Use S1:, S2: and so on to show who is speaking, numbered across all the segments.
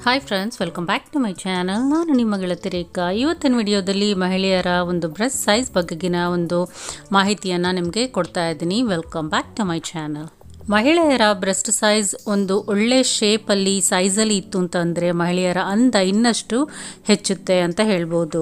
S1: hi friends welcome back to my channel ನಾನು ನಿಮ್ಮ ಗೆಳತಿ ರೇಖಾ ಇವತ್ತಿನ ವಿಡಿಯೋದಲ್ಲಿ ಮಹಿಳೆಯರ ಒಂದು ಬ್ರೆಸ್ಟ್ ಸೈಜ್ ಬಗೆಗಿನ ಒಂದು ಮಾಹಿತಿಯನ್ನು ನಿಮಗೆ ಕೊಡ್ತಾ ಇದ್ದೀನಿ welcome back to my channel ಮಹಿಳೆಯರ ಬ್ರೆಸ್ಟ್ ಸೈಜ್ ಒಂದು ಒಳ್ಳೆ ಶೇಪಲ್ಲಿ ಸೈಜಲ್ಲಿ ಇತ್ತು ಅಂತಂದರೆ ಮಹಿಳೆಯರ ಅಂದ ಇನ್ನಷ್ಟು ಹೆಚ್ಚುತ್ತೆ ಅಂತ ಹೇಳ್ಬೋದು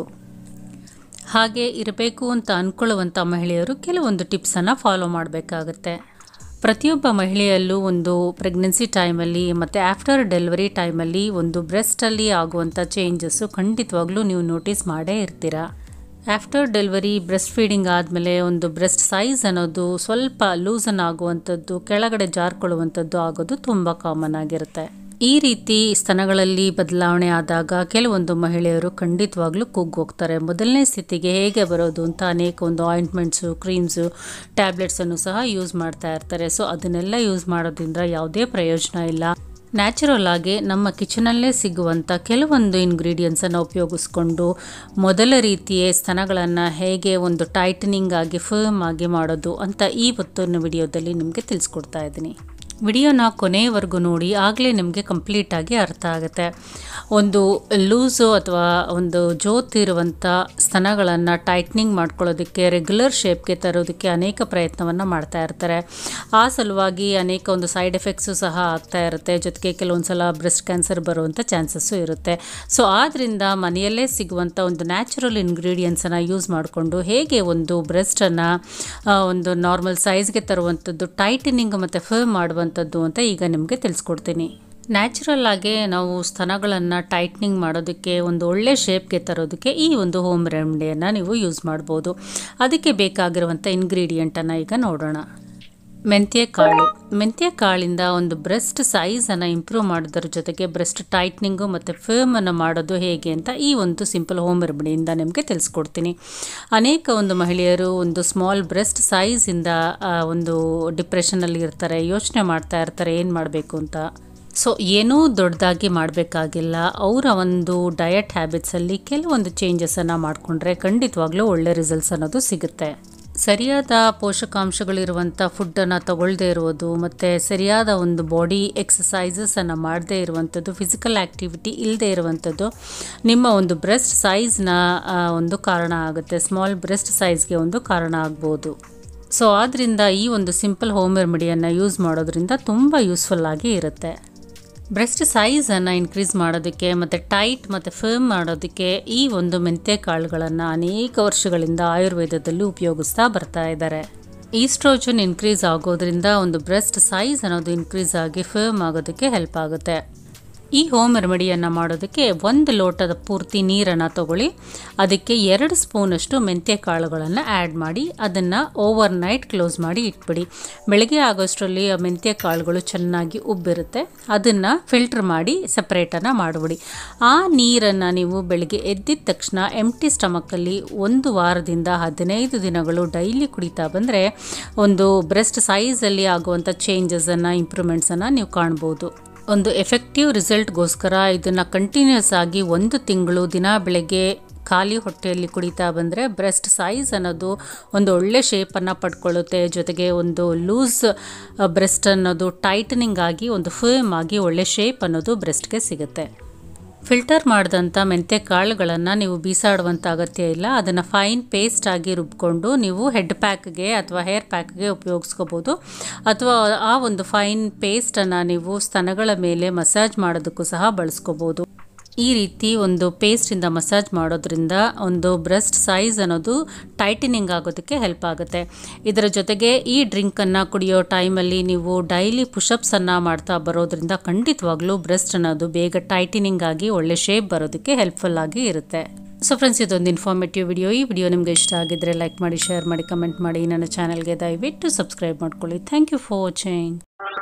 S1: ಹಾಗೆ ಇರಬೇಕು ಅಂತ ಅಂದ್ಕೊಳ್ಳುವಂಥ ಮಹಿಳೆಯರು ಕೆಲವೊಂದು ಟಿಪ್ಸನ್ನು ಫಾಲೋ ಮಾಡಬೇಕಾಗತ್ತೆ ಪ್ರತಿಯೊಬ್ಬ ಮಹಿಳೆಯಲ್ಲೂ ಒಂದು ಪ್ರೆಗ್ನೆನ್ಸಿ ಟೈಮಲ್ಲಿ ಮತ್ತು ಆಫ್ಟರ್ ಡೆಲಿವರಿ ಟೈಮಲ್ಲಿ ಒಂದು ಬ್ರೆಸ್ಟಲ್ಲಿ ಆಗುವಂಥ ಚೇಂಜಸ್ಸು ಖಂಡಿತವಾಗ್ಲೂ ನೀವು ನೋಟಿಸ್ ಮಾಡೇ ಇರ್ತೀರ ಆಫ್ಟರ್ ಡೆಲಿವರಿ ಬ್ರೆಸ್ಟ್ ಫೀಡಿಂಗ್ ಆದಮೇಲೆ ಒಂದು ಬ್ರೆಸ್ಟ್ ಸೈಜ್ ಅನ್ನೋದು ಸ್ವಲ್ಪ ಲೂಸನ್ ಆಗುವಂಥದ್ದು ಕೆಳಗಡೆ ಜಾರ್ಕೊಳ್ಳುವಂಥದ್ದು ಆಗೋದು ತುಂಬ ಕಾಮನ್ ಆಗಿರುತ್ತೆ ಈ ರೀತಿ ಸ್ತನಗಳಲ್ಲಿ ಬದಲಾವಣೆ ಆದಾಗ ಕೆಲವೊಂದು ಮಹಿಳೆಯರು ಖಂಡಿತವಾಗ್ಲೂ ಕುಗ್ಗೋಗ್ತಾರೆ ಮೊದಲನೇ ಸ್ಥಿತಿಗೆ ಹೇಗೆ ಬರೋದು ಅಂತ ಅನೇಕ ಒಂದು ಆಯಿಂಟ್ಮೆಂಟ್ಸು ಕ್ರೀಮ್ಸು ಟ್ಯಾಬ್ಲೆಟ್ಸನ್ನು ಸಹ ಯೂಸ್ ಮಾಡ್ತಾ ಇರ್ತಾರೆ ಸೊ ಅದನ್ನೆಲ್ಲ ಯೂಸ್ ಮಾಡೋದ್ರಿಂದ ಯಾವುದೇ ಪ್ರಯೋಜನ ಇಲ್ಲ ನ್ಯಾಚುರಲ್ ಆಗಿ ನಮ್ಮ ಕಿಚನಲ್ಲೇ ಸಿಗುವಂಥ ಕೆಲವೊಂದು ಇಂಗ್ರೀಡಿಯೆಂಟ್ಸನ್ನು ಉಪಯೋಗಿಸ್ಕೊಂಡು ಮೊದಲ ರೀತಿಯೇ ಸ್ತನಗಳನ್ನು ಹೇಗೆ ಒಂದು ಟೈಟನಿಂಗ್ ಆಗಿ ಫರ್ಮ್ ಆಗಿ ಮಾಡೋದು ಅಂತ ಈ ಹೊತ್ತಿನ ವಿಡಿಯೋದಲ್ಲಿ ನಿಮಗೆ ತಿಳಿಸ್ಕೊಡ್ತಾ ಇದ್ದೀನಿ ವಿಡಿಯೋನ ಕೊನೆಯವರೆಗೂ ನೋಡಿ ಆಗಲೇ ನಿಮಗೆ ಕಂಪ್ಲೀಟಾಗಿ ಅರ್ಥ ಆಗುತ್ತೆ ಒಂದು ಲೂಸು ಅಥವಾ ಒಂದು ಜೋತಿರುವಂಥ ಸ್ತನಗಳನ್ನು ಟೈಟ್ನಿಂಗ್ ಮಾಡ್ಕೊಳ್ಳೋದಕ್ಕೆ ರೆಗ್ಯುಲರ್ ಶೇಪ್ಗೆ ತರೋದಕ್ಕೆ ಅನೇಕ ಪ್ರಯತ್ನವನ್ನು ಮಾಡ್ತಾ ಇರ್ತಾರೆ ಆ ಸಲುವಾಗಿ ಅನೇಕ ಒಂದು ಸೈಡ್ ಎಫೆಕ್ಟ್ಸು ಸಹ ಆಗ್ತಾ ಇರುತ್ತೆ ಜೊತೆಗೆ ಕೆಲವೊಂದು ಸಲ ಬ್ರೆಸ್ಟ್ ಕ್ಯಾನ್ಸರ್ ಬರುವಂಥ ಚಾನ್ಸಸ್ಸು ಇರುತ್ತೆ ಸೊ ಆದ್ದರಿಂದ ಮನೆಯಲ್ಲೇ ಸಿಗುವಂಥ ಒಂದು ನ್ಯಾಚುರಲ್ ಇಂಗ್ರೀಡಿಯೆಂಟ್ಸನ್ನು ಯೂಸ್ ಮಾಡಿಕೊಂಡು ಹೇಗೆ ಒಂದು ಬ್ರೆಸ್ಟನ್ನು ಒಂದು ನಾರ್ಮಲ್ ಸೈಜ್ಗೆ ತರುವಂಥದ್ದು ಟೈಟನಿಂಗ್ ಮತ್ತು ಫರ್ಮ್ ಮಾಡುವಂಥದ್ದು ಅಂತ ಈಗ ನಿಮಗೆ ತಿಳಿಸ್ಕೊಡ್ತೀನಿ ನ್ಯಾಚುರಲ್ ಆಗಿ ನಾವು ಸ್ತನಗಳನ್ನು ಟೈಟ್ನಿಂಗ್ ಮಾಡೋದಕ್ಕೆ ಒಂದು ಒಳ್ಳೆ ಶೇಪ್ಗೆ ತರೋದಕ್ಕೆ ಈ ಒಂದು ಹೋಮ್ ರೆಮಿಡಿಯನ್ನು ನೀವು ಯೂಸ್ ಮಾಡ್ಬೋದು ಅದಕ್ಕೆ ಬೇಕಾಗಿರುವಂಥ ಇಂಗ್ರೀಡಿಯೆಂಟನ್ನು ಈಗ ನೋಡೋಣ ಮೆಂತ್ಯ ಕಾಳು ಮೆಂತ್ಯ ಕಾಳಿಂದ ಒಂದು ಬ್ರೆಸ್ಟ್ ಸೈಜನ್ನು ಇಂಪ್ರೂವ್ ಮಾಡೋದ್ರ ಜೊತೆಗೆ ಬ್ರೆಸ್ಟ್ ಟೈಟ್ನಿಂಗು ಮತ್ತು ಫರ್ಮನ್ನು ಮಾಡೋದು ಹೇಗೆ ಅಂತ ಈ ಒಂದು ಸಿಂಪಲ್ ಹೋಮ್ ರೆಮಿಡಿಯಿಂದ ನಿಮಗೆ ತಿಳಿಸ್ಕೊಡ್ತೀನಿ ಅನೇಕ ಒಂದು ಮಹಿಳೆಯರು ಒಂದು ಸ್ಮಾಲ್ ಬ್ರೆಸ್ಟ್ ಸೈಜಿಂದ ಒಂದು ಡಿಪ್ರೆಷನಲ್ಲಿ ಇರ್ತಾರೆ ಯೋಚನೆ ಮಾಡ್ತಾ ಇರ್ತಾರೆ ಏನು ಮಾಡಬೇಕು ಅಂತ ಸೊ ಏನೂ ದೊಡ್ಡದಾಗಿ ಮಾಡಬೇಕಾಗಿಲ್ಲ ಅವರ ಒಂದು ಡಯಟ್ ಹ್ಯಾಬಿಟ್ಸಲ್ಲಿ ಕೆಲವೊಂದು ಚೇಂಜಸನ್ನು ಮಾಡಿಕೊಂಡ್ರೆ ಖಂಡಿತವಾಗ್ಲೂ ಒಳ್ಳೆ ರಿಸಲ್ಟ್ಸ್ ಅನ್ನೋದು ಸಿಗುತ್ತೆ ಸರಿಯಾದ ಪೋಷಕಾಂಶಗಳಿರುವಂಥ ಫುಡ್ಡನ್ನು ತಗೊಳ್ಳದೇ ಇರುವುದು ಮತ್ತು ಸರಿಯಾದ ಒಂದು ಬಾಡಿ ಎಕ್ಸಸೈಸಸನ್ನು ಮಾಡದೇ ಇರುವಂಥದ್ದು ಫಿಸಿಕಲ್ ಆ್ಯಕ್ಟಿವಿಟಿ ಇಲ್ಲದೆ ಇರುವಂಥದ್ದು ನಿಮ್ಮ ಒಂದು ಬ್ರೆಸ್ಟ್ ಸೈಜ್ನ ಒಂದು ಕಾರಣ ಆಗುತ್ತೆ ಸ್ಮಾಲ್ ಬ್ರೆಸ್ಟ್ ಸೈಜ್ಗೆ ಒಂದು ಕಾರಣ ಆಗ್ಬೋದು ಸೊ ಆದ್ದರಿಂದ ಈ ಒಂದು ಸಿಂಪಲ್ ಹೋಮ್ ರೆಮಿಡಿಯನ್ನು ಯೂಸ್ ಮಾಡೋದ್ರಿಂದ ತುಂಬ ಯೂಸ್ಫುಲ್ ಆಗಿ ಇರುತ್ತೆ ಬ್ರೆಸ್ಟ್ ಸೈಜನ್ನು ಇನ್ಕ್ರೀಸ್ ಮಾಡೋದಕ್ಕೆ ಮತ್ತು ಟೈಟ್ ಮತ್ತು ಫರ್ಮ್ ಮಾಡೋದಕ್ಕೆ ಈ ಒಂದು ಮೆಂತ್ಯ ಕಾಳುಗಳನ್ನು ಅನೇಕ ವರ್ಷಗಳಿಂದ ಆಯುರ್ವೇದದಲ್ಲಿ ಉಪಯೋಗಿಸ್ತಾ ಬರ್ತಾ ಇದ್ದಾರೆ ಈಸ್ಟ್ರೋಜನ್ ಇನ್ಕ್ರೀಸ್ ಆಗೋದ್ರಿಂದ ಒಂದು ಬ್ರೆಸ್ಟ್ ಸೈಜ್ ಅನ್ನೋದು ಇನ್ಕ್ರೀಸ್ ಆಗಿ ಫರ್ಮ್ ಆಗೋದಕ್ಕೆ ಹೆಲ್ಪ್ ಆಗುತ್ತೆ ಈ ಹೋಮ್ ರೆಮಿಡಿಯನ್ನು ಮಾಡೋದಕ್ಕೆ ಒಂದು ಲೋಟದ ಪೂರ್ತಿ ನೀರನ್ನು ತಗೊಳ್ಳಿ ಅದಕ್ಕೆ ಎರಡು ಸ್ಪೂನಷ್ಟು ಮೆಂತ್ಯ ಕಾಳುಗಳನ್ನು ಆ್ಯಡ್ ಮಾಡಿ ಅದನ್ನು ಓವರ್ ನೈಟ್ ಕ್ಲೋಸ್ ಮಾಡಿ ಇಟ್ಬಿಡಿ ಬೆಳಗ್ಗೆ ಆಗೋಷ್ಟರಲ್ಲಿ ಆ ಮೆಂತ್ಯ ಕಾಳುಗಳು ಚೆನ್ನಾಗಿ ಉಬ್ಬಿರುತ್ತೆ ಅದನ್ನು ಫಿಲ್ಟರ್ ಮಾಡಿ ಸಪ್ರೇಟನ್ನು ಮಾಡಿಬಿಡಿ ಆ ನೀರನ್ನು ನೀವು ಬೆಳಗ್ಗೆ ಎದ್ದಿದ ತಕ್ಷಣ ಎಂಟಿ ಸ್ಟಮಕಲ್ಲಿ ಒಂದು ವಾರದಿಂದ ಹದಿನೈದು ದಿನಗಳು ಡೈಲಿ ಕುಡಿತಾ ಬಂದರೆ ಒಂದು ಬ್ರೆಸ್ಟ್ ಸೈಜಲ್ಲಿ ಆಗುವಂಥ ಚೇಂಜಸನ್ನು ಇಂಪ್ರೂವ್ಮೆಂಟ್ಸನ್ನು ನೀವು ಕಾಣ್ಬೋದು ಒಂದು ಎಫೆಕ್ಟಿವ್ ರಿಸಲ್ಟ್ಗೋಸ್ಕರ ಇದನ್ನು ಕಂಟಿನ್ಯೂಸ್ ಆಗಿ ಒಂದು ತಿಂಗಳು ದಿನ ಬೆಳಗ್ಗೆ ಖಾಲಿ ಹೊಟ್ಟೆಯಲ್ಲಿ ಕುಡಿತಾ ಬಂದರೆ ಬ್ರೆಸ್ಟ್ ಸೈಜ್ ಅನ್ನೋದು ಒಂದು ಒಳ್ಳೆ ಶೇಪನ್ನು ಪಡ್ಕೊಳ್ಳುತ್ತೆ ಜೊತೆಗೆ ಒಂದು ಲೂಸ್ ಬ್ರೆಸ್ಟ್ ಅನ್ನೋದು ಟೈಟನಿಂಗ್ ಆಗಿ ಒಂದು ಫೇಮ್ ಆಗಿ ಒಳ್ಳೆ ಶೇಪ್ ಅನ್ನೋದು ಬ್ರೆಸ್ಟ್ಗೆ ಸಿಗುತ್ತೆ ಫಿಲ್ಟರ್ ಮಾಡಿದಂಥ ಮೆಂತ್ಯ ಕಾಳುಗಳನ್ನು ನೀವು ಬೀಸಾಡುವಂಥ ಅಗತ್ಯ ಇಲ್ಲ ಅದನ್ನು ಫೈನ್ ಪೇಸ್ಟ್ ಆಗಿ ರುಬ್ಕೊಂಡು ನೀವು ಹೆಡ್ ಪ್ಯಾಕ್ಗೆ ಅಥವಾ ಹೇರ್ ಪ್ಯಾಕ್ಗೆ ಉಪಯೋಗಿಸ್ಕೋಬೋದು ಅಥವಾ ಆ ಒಂದು ಫೈನ್ ಪೇಸ್ಟನ್ನು ನೀವು ಸ್ತನಗಳ ಮೇಲೆ ಮಸಾಜ್ ಮಾಡೋದಕ್ಕೂ ಸಹ ಬಳಸ್ಕೋಬೋದು ಈ ರೀತಿ ಒಂದು ಪೇಸ್ಟಿಂದ ಮಸಾಜ್ ಮಾಡೋದ್ರಿಂದ ಒಂದು ಬ್ರೆಸ್ಟ್ ಸೈಜ್ ಅನ್ನೋದು ಟೈಟನಿಂಗ್ ಆಗೋದಕ್ಕೆ ಹೆಲ್ಪ್ ಆಗುತ್ತೆ ಇದರ ಜೊತೆಗೆ ಈ ಡ್ರಿಂಕನ್ನು ಕುಡಿಯೋ ಟೈಮಲ್ಲಿ ನೀವು ಡೈಲಿ ಪುಷಪ್ಸನ್ನು ಮಾಡ್ತಾ ಬರೋದ್ರಿಂದ ಖಂಡಿತವಾಗ್ಲೂ ಬ್ರೆಸ್ಟ್ ಅನ್ನೋದು ಬೇಗ ಟೈಟನಿಂಗ್ ಆಗಿ ಒಳ್ಳೆ ಶೇಪ್ ಬರೋದಕ್ಕೆ ಹೆಲ್ಪ್ಫುಲ್ ಆಗಿ ಇರುತ್ತೆ ಸೊ ಫ್ರೆಂಡ್ಸ್ ಇದೊಂದು ಇನ್ಫಾರ್ಮೇಟಿವ್ ವಿಡಿಯೋ ಈ ವಿಡಿಯೋ ನಿಮಗೆ ಇಷ್ಟ ಆಗಿದ್ದರೆ ಲೈಕ್ ಮಾಡಿ ಶೇರ್ ಮಾಡಿ ಕಮೆಂಟ್ ಮಾಡಿ ನನ್ನ ಚಾನಲ್ಗೆ ದಯವಿಟ್ಟು ಸಬ್ಸ್ಕ್ರೈಬ್ ಮಾಡ್ಕೊಳ್ಳಿ ಥ್ಯಾಂಕ್ ಯು ಫಾರ್ ವಾಚಿಂಗ್